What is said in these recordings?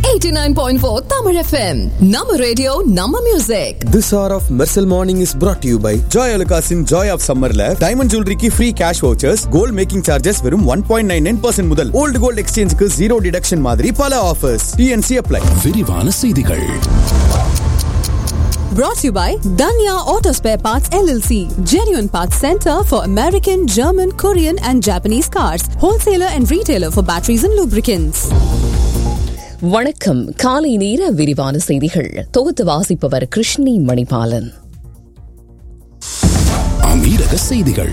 89.4 Tamil FM. நம்ம radio நம்ம music This hour of Mersal Morning is brought to you by Joy Alukasin Joy of Summerல diamond ஜுவல்லரிக்கு free cash vouchers gold making charges வெறும் one point nine nine percent முதல் old gold எக்ஸ்சேஞ்சுக்கு zero deduction மாதிரி பல offers DNC apply விரிவான செய்திகள் brought to you by Danya Auto Spare Parts LLC. Genuine Parts Center for American, German, Korean and Japanese cars. Wholesaler and retailer for batteries and lubricants. வணக்கம் காலை நேர விரிவான செய்திகள் தொகுத்து வாசிப்பவர் கிருஷ்ணி மணிபாலன் அமீரக செய்திகள்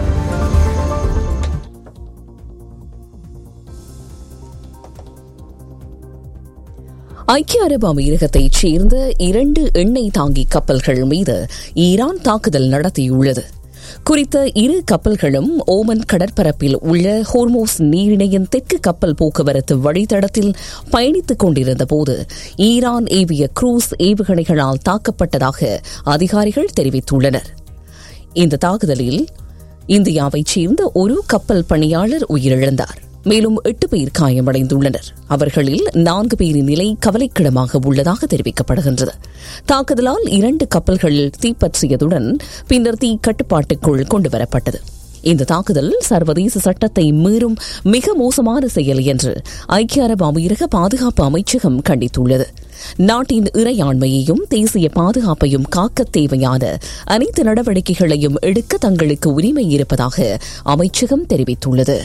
ஐக்கிய அரபு அமீரகத்தைச் சேர்ந்த இரண்டு எண்ணெய் தாங்கி கப்பல்கள் மீது ஈரான் தாக்குதல் நடத்தியுள்ளது குறித்த இரு கப்பல்களும் ஓமன் கடற்பரப்பில் உள்ள ஹோர்மோஸ் நீரிணையின் தெற்கு கப்பல் போக்குவரத்து வழித்தடத்தில் பயணித்துக் கொண்டிருந்த போது ஈரான் ஏவிய குரூஸ் ஏவுகணைகளால் தாக்கப்பட்டதாக அதிகாரிகள் தெரிவித்துள்ளனர் இந்த தாக்குதலில் இந்தியாவைச் சேர்ந்த ஒரு கப்பல் பணியாளர் உயிரிழந்தார் மேலும் எட்டு பேர் காயமடைந்துள்ளனர் அவர்களில் நான்கு பேரின் நிலை கவலைக்கிடமாக உள்ளதாக தெரிவிக்கப்படுகின்றது தாக்குதலால் இரண்டு கப்பல்கள் தீப்பற்றியதுடன் பின்னர் தீ கட்டுப்பாட்டுக்குள் கொண்டுவரப்பட்டது இந்த தாக்குதல் சர்வதேச சட்டத்தை மீறும் மிக மோசமான செயல் என்று ஐக்கிய அரபு அமீரக பாதுகாப்பு அமைச்சகம் கண்டித்துள்ளது நாட்டின் இறையாண்மையையும் தேசிய பாதுகாப்பையும் காக்க தேவையான அனைத்து நடவடிக்கைகளையும் எடுக்க தங்களுக்கு உரிமை இருப்பதாக அமைச்சகம் தெரிவித்துள்ளது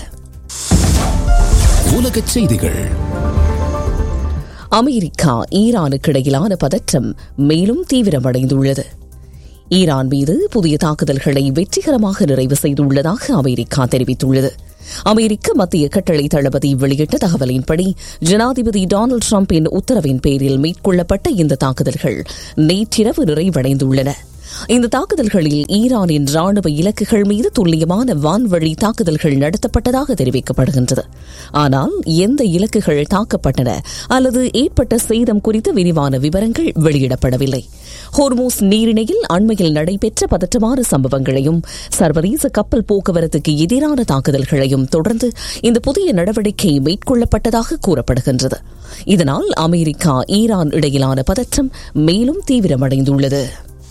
உலகச் செய்திகள் அமெரிக்கா ஈரானுக்கு இடையிலான பதற்றம் மேலும் தீவிரமடைந்துள்ளது ஈரான் மீது புதிய தாக்குதல்களை வெற்றிகரமாக நிறைவு செய்துள்ளதாக அமெரிக்கா தெரிவித்துள்ளது அமெரிக்க மத்திய கட்டளை தளபதி வெளியிட்ட தகவலின்படி ஜனாதிபதி டொனால்டு டிரம்பின் உத்தரவின் பேரில் மேற்கொள்ளப்பட்ட இந்த தாக்குதல்கள் நேற்றிரவு நிறைவடைந்துள்ளன இந்த தாக்குதல்களில் ஈரானின் ராணுவ இலக்குகள் மீது துல்லியமான வான்வழி தாக்குதல்கள் நடத்தப்பட்டதாக தெரிவிக்கப்படுகின்றது ஆனால் எந்த இலக்குகள் தாக்கப்பட்டன அல்லது ஏற்பட்ட சேதம் குறித்த விரிவான விவரங்கள் வெளியிடப்படவில்லை ஹோர்மோஸ் நீரிணையில் அண்மையில் நடைபெற்ற பதற்றமான சம்பவங்களையும் சர்வதேச கப்பல் போக்குவரத்துக்கு எதிரான தாக்குதல்களையும் தொடர்ந்து இந்த புதிய நடவடிக்கை மேற்கொள்ளப்பட்டதாக கூறப்படுகின்றது இதனால் அமெரிக்கா ஈரான் இடையிலான பதற்றம் மேலும் தீவிரமடைந்துள்ளது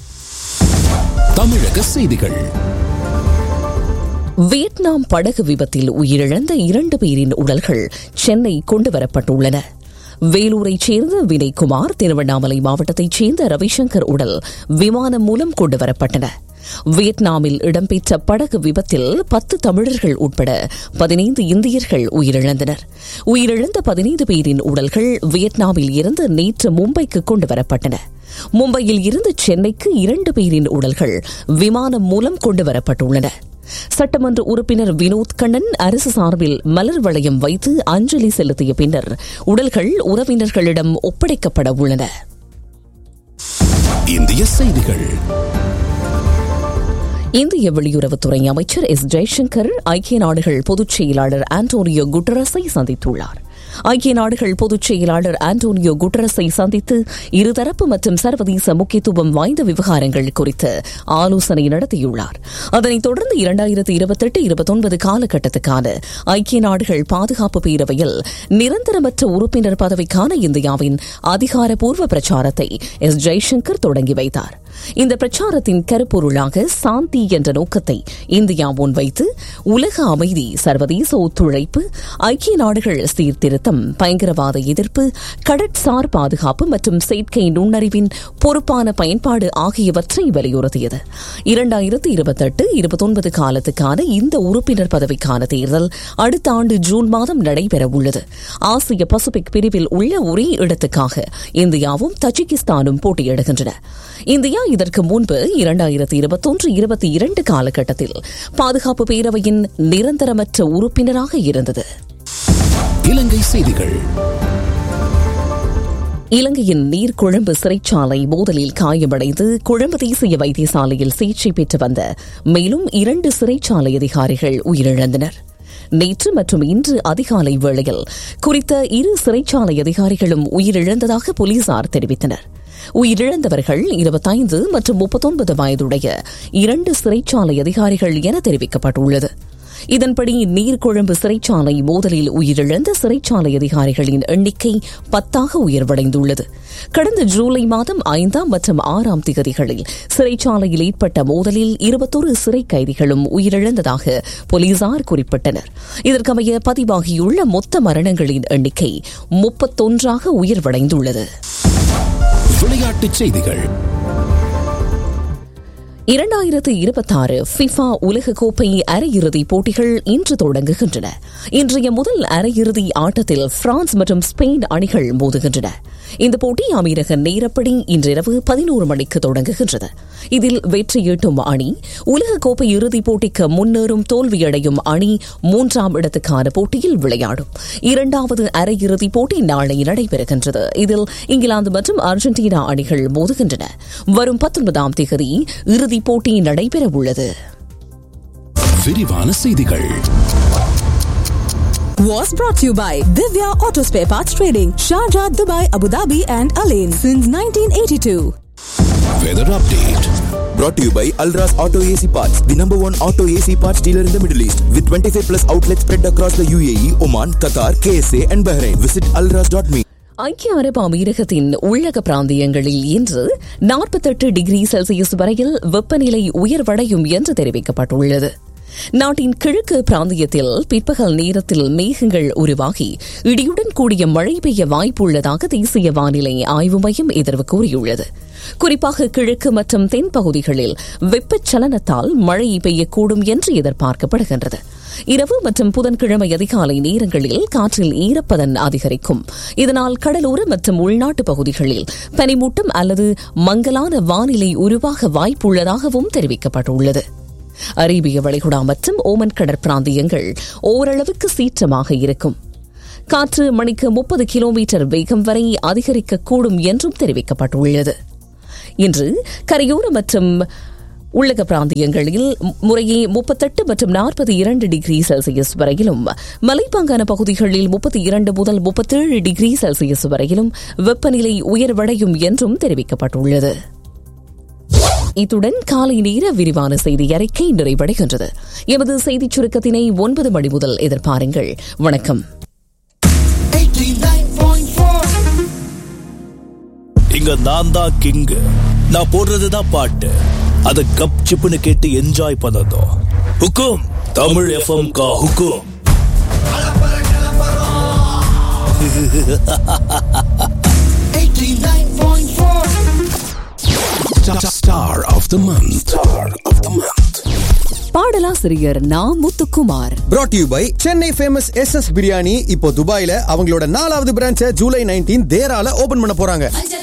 தமிழக செய்திகள் வியட்நாம் படகு விபத்தில் உயிரிழந்த இரண்டு பேரின் உடல்கள் சென்னை கொண்டுவரப்பட்டுள்ளன வேலூரைச் சேர்ந்த வினய்குமார் திருவண்ணாமலை மாவட்டத்தைச் சேர்ந்த ரவிசங்கர் உடல் விமானம் மூலம் கொண்டுவரப்பட்டன வியட்நாமில் இடம்பெற்ற படகு விபத்தில் பத்து தமிழர்கள் உட்பட பதினைந்து இந்தியர்கள் உயிரிழந்தனர் உயிரிழந்த பதினைந்து பேரின் உடல்கள் வியட்நாமில் இருந்து நேற்று மும்பைக்கு கொண்டுவரப்பட்டன மும்பையில் இருந்து சென்னைக்கு இரண்டு பேரின் உடல்கள் விமானம் மூலம் கொண்டுவரப்பட்டுள்ளன சட்டமன்ற உறுப்பினர் வினோத் கண்ணன் அரசு சார்பில் மலர் வளையம் வைத்து அஞ்சலி செலுத்திய பின்னர் உடல்கள் உறவினர்களிடம் ஒப்படைக்கப்பட உள்ளன இந்திய செய்திகள் இந்திய வெளியுறவுத்துறை அமைச்சர் எஸ் ஜெய்சங்கர் ஐக்கிய நாடுகள் பொதுச் செயலாளர் ஆண்டோனியோ குட்டரஸை சந்தித்துள்ளார் ஐக்கிய நாடுகள் பொதுச் செயலாளர் ஆண்டோனியோ குட்டரஸை சந்தித்து இருதரப்பு மற்றும் சர்வதேச முக்கியத்துவம் வாய்ந்த விவகாரங்கள் குறித்து ஆலோசனை நடத்தியுள்ளார் அதனைத் தொடர்ந்து இரண்டாயிரத்தி இருபத்தெட்டு இருபத்தொன்பது காலகட்டத்துக்கான ஐக்கிய நாடுகள் பாதுகாப்பு பேரவையில் நிரந்தரமற்ற உறுப்பினர் பதவிக்கான இந்தியாவின் அதிகாரப்பூர்வ பிரச்சாரத்தை எஸ் ஜெய்சங்கர் தொடங்கி வைத்தார் இந்த பிரச்சாரத்தின் கருப்பொருளாக சாந்தி என்ற நோக்கத்தை இந்தியா முன்வைத்து உலக அமைதி சர்வதேச ஒத்துழைப்பு ஐக்கிய நாடுகள் சீர்திருத்தம் பயங்கரவாத எதிர்ப்பு கடற்சார் பாதுகாப்பு மற்றும் செயற்கை நுண்ணறிவின் பொறுப்பான பயன்பாடு ஆகியவற்றை வலியுறுத்தியது இரண்டாயிரத்து இருபத்தெட்டு இருபத்தொன்பது காலத்துக்கான இந்த உறுப்பினர் பதவிக்கான தேர்தல் அடுத்த ஆண்டு ஜூன் மாதம் நடைபெறவுள்ளது ஆசிய பசிபிக் பிரிவில் உள்ள ஒரே இடத்துக்காக இந்தியாவும் தஜிகிஸ்தானும் போட்டியிடுகின்றன இந்தியா இதற்கு முன்பு இரண்டாயிரத்தி இருபத்தொன்று இருபத்தி இரண்டு காலகட்டத்தில் பாதுகாப்பு பேரவையின் நிரந்தரமற்ற உறுப்பினராக இருந்தது இலங்கை செய்திகள் இலங்கையின் நீர்கொழும்பு சிறைச்சாலை மோதலில் காயமடைந்து கொழும்பு தேசிய வைத்தியசாலையில் சிகிச்சை பெற்று வந்த மேலும் இரண்டு சிறைச்சாலை அதிகாரிகள் உயிரிழந்தனர் நேற்று மற்றும் இன்று அதிகாலை வேளையில் குறித்த இரு சிறைச்சாலை அதிகாரிகளும் உயிரிழந்ததாக போலீசார் தெரிவித்தனர் உயிரிழந்தவர்கள் இருபத்தைந்து மற்றும் முப்பத்தொன்பது வயதுடைய இரண்டு சிறைச்சாலை அதிகாரிகள் என தெரிவிக்கப்பட்டுள்ளது இதன்படி நீர்கொழும்பு சிறைச்சாலை மோதலில் உயிரிழந்த சிறைச்சாலை அதிகாரிகளின் எண்ணிக்கை பத்தாக உயர்வடைந்துள்ளது கடந்த ஜூலை மாதம் ஐந்தாம் மற்றும் ஆறாம் திகதிகளில் சிறைச்சாலையில் ஏற்பட்ட மோதலில் இருபத்தொரு சிறை கைதிகளும் உயிரிழந்ததாக போலீசார் குறிப்பிட்டனர் இதற்கமைய பதிவாகியுள்ள மொத்த மரணங்களின் எண்ணிக்கை முப்பத்தொன்றாக உயர்வடைந்துள்ளது விளையாட்டுச் செய்திகள் இரண்டாயிரத்து இருபத்தாறு ஃபிஃபா உலகக்கோப்பை அரையிறுதிப் போட்டிகள் இன்று தொடங்குகின்றன இன்றைய முதல் அரையிறுதி ஆட்டத்தில் பிரான்ஸ் மற்றும் ஸ்பெயின் அணிகள் மோதுகின்றன இந்த போட்டி அமீரக நேரப்படி இன்றிரவு பதினோரு மணிக்கு தொடங்குகின்றது இதில் வெற்றியீட்டும் அணி உலகக்கோப்பை இறுதிப் போட்டிக்கு முன்னேறும் தோல்வியடையும் அணி மூன்றாம் இடத்துக்கான போட்டியில் விளையாடும் இரண்டாவது அரையிறுதிப் போட்டி நாளை நடைபெறுகின்றது இதில் இங்கிலாந்து மற்றும் அர்ஜென்டினா அணிகள் மோதுகின்றன வரும் பத்தொன்பதாம் தேதி இறுதிப் போட்டி நடைபெற உள்ளது விரிவான செய்திகள் Was brought to you by Divya Auto Spare Parts Trading, Sharjah, Dubai, Abu Dhabi, and Alain since 1982. Weather update Brought to you by Alras Auto AC Parts, the number one auto AC parts dealer in the Middle East, with 25 plus outlets spread across the UAE, Oman, Qatar, KSA, and Bahrain. Visit alras.me. ஐக்கிய அரபு அமீரகத்தின் உள்ளக பிராந்தியங்களில் இன்று நாற்பத்தெட்டு degree Celsius வரையில் வெப்பநிலை உயர்வடையும் என்று தெரிவிக்கப்பட்டுள்ளது நாட்டின் கிழக்கு பிராந்தியத்தில் பிற்பகல் நேரத்தில் மேகங்கள் உருவாகி இடியுடன் கூடிய மழை பெய்ய வாய்ப்புள்ளதாக தேசிய வானிலை ஆய்வு மையம் எதிர்வு கூறியுள்ளது குறிப்பாக கிழக்கு மற்றும் தென் பகுதிகளில் வெப்பச்சலனத்தால் மழை பெய்யக்கூடும் என்று எதிர்பார்க்கப்படுகின்றது இரவு மற்றும் புதன்கிழமை அதிகாலை நேரங்களில் காற்றில் ஈரப்பதன் அதிகரிக்கும் இதனால் கடலோர மற்றும் உள்நாட்டு பகுதிகளில் பனிமூட்டம் அல்லது மங்கலான வானிலை உருவாக வாய்ப்புள்ளதாகவும் தெரிவிக்கப்பட்டுள்ளது அரேபிய வளைகுடா மற்றும் ஓமன் கடற்பிராந்தியங்கள் ஓரளவுக்கு சீற்றமாக இருக்கும் காற்று மணிக்கு முப்பது கிலோமீட்டர் வேகம் வரை அதிகரிக்கக்கூடும் என்றும் தெரிவிக்கப்பட்டுள்ளது இன்று கரையோர மற்றும் உள்ளக பிராந்தியங்களில் முறையே முப்பத்தெட்டு மற்றும் நாற்பத்தி இரண்டு டிகிரி செல்சியஸ் வரையிலும் மலைப்பாங்கான பகுதிகளில் முப்பத்தி இரண்டு முதல் முப்பத்தேழு டிகிரி செல்சியஸ் வரையிலும் வெப்பநிலை உயர்வடையும் என்றும் தெரிவிக்கப்பட்டுள்ளது இத்துடன் காலை நேர விரிவான செய்தி அறிக்கை நிறைவடைகின்றது எமது செய்திச் சுருக்கத்தினை ஒன்பது மணி முதல் எதிர்பாருங்கள் வணக்கம் இங்க நான் தான் கிங் நான் போடுறதுதான் பாட்டு அத கப் சிப்புன்னு கேட்டு என்ஜாய் பண்ணதும் ஹுக்கும் தமிழ் எஃப்எம் கா ஹுக்கும் Star of the month. Star of the month. பாடலாசிரியர் Na Muthukumar brought to you by Chennai famous S S biryani இப்போ துபாயில அவங்களோட நாலாவது பிரான்ச்சை ஜூலை நைன்டீன் தேரால ஓபன் பண்ண போறாங்க